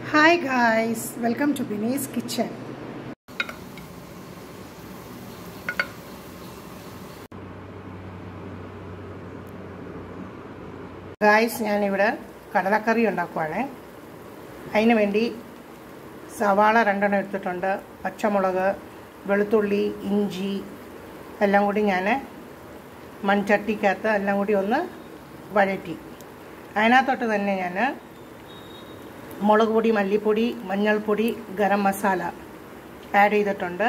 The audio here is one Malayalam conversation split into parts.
hi guys welcome to Bini's kitchen guys ഞാനിവിടെ കടലക്കറി ഉണ്ടാക്കുവാണ് അതിന് വേണ്ടി സവാള രണ്ടെണ്ണം എടുത്തിട്ടുണ്ട് പച്ചമുളക് വെളുത്തുള്ളി ഇഞ്ചി എല്ലാം കൂടി ഞാൻ മൺചട്ടിക്കകത്ത് എല്ലാം കൂടി ഒന്ന് വഴറ്റി അതിനകത്തോട്ട് തന്നെ ഞാൻ മുളക് പൊടി മല്ലിപ്പൊടി മഞ്ഞൾപ്പൊടി ഗരം മസാല ആഡ് ചെയ്തിട്ടുണ്ട്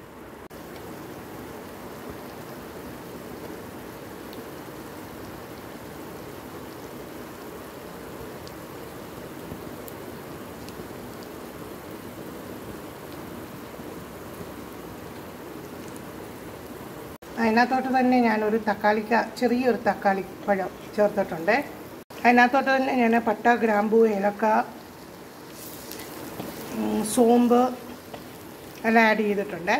അതിനകത്തോട്ട് തന്നെ ഞാനൊരു തക്കാളിക്ക ചെറിയൊരു തക്കാളി പഴം ചേർത്തിട്ടുണ്ട് അതിനകത്തോട്ട് തന്നെ ഞാൻ പട്ട ഗ്രാമ്പു ഏലക്ക സോമ്പ് എല്ലാം ആഡ് ചെയ്തിട്ടുണ്ട്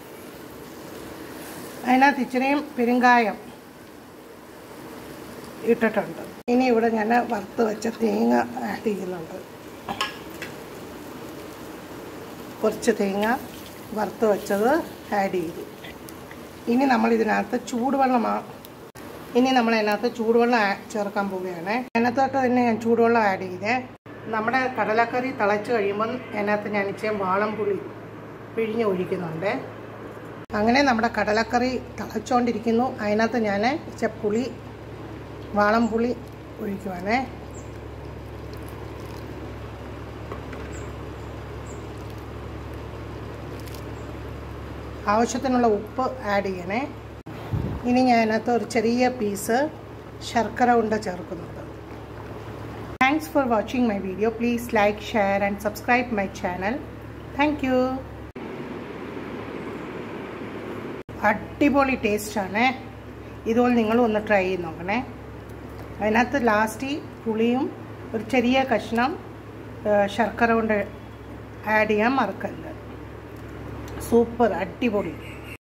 അതിനകത്ത് ഇച്ചിരിയും പെരുങ്കായം ഇട്ടിട്ടുണ്ട് ഇനി ഇവിടെ ഞാൻ വറുത്ത് വെച്ച തേങ്ങ ആഡ് ചെയ്യുന്നുണ്ട് കുറച്ച് തേങ്ങ വറുത്ത് വെച്ചത് ആഡ് ചെയ്തു ഇനി നമ്മൾ ഇതിനകത്ത് ചൂടുവെള്ളമാണ് ഇനി നമ്മൾ അതിനകത്ത് ചൂടുവെള്ളം ചേർക്കാൻ പോവുകയാണ് അതിനകത്തോട്ട് തന്നെ ഞാൻ ചൂടുവെള്ളം ആഡ് ചെയ്തേ നമ്മുടെ കടലക്കറി തിളച്ച് കഴിയുമ്പം അതിനകത്ത് ഞാൻ ഇച്ചിരി വാളംപുളി പിഴിഞ്ഞ് ഒഴിക്കുന്നുണ്ട് അങ്ങനെ നമ്മുടെ കടലക്കറി തിളച്ചുകൊണ്ടിരിക്കുന്നു അതിനകത്ത് ഞാൻ ഇച്ചിരി പുളി വാളംപുളി ഒഴിക്കുവാണേ ആവശ്യത്തിനുള്ള ഉപ്പ് ആഡ് ചെയ്യണേ ഇനി ഞാൻ അതിനകത്ത് ഒരു ചെറിയ പീസ് ശർക്കര ഉണ്ട ചേർക്കുന്നുണ്ട് thanks for watching my video please like share and subscribe my channel thank you അടിപൊളി ടേസ്റ്റാണ് ഇതുപോലെ നിങ്ങളും ഒന്ന് ട്രൈ ചെയ്ത് നോക്കണേ അതിനകത്ത് ലാസ്റ്റ് പുളിയും ഒരു ചെറിയ കഷ്ണം ശർക്കര കൊണ്ട് ആഡ് ചെയ്യാൻ മറക്കരുത് സൂപ്പർ അടിപൊളി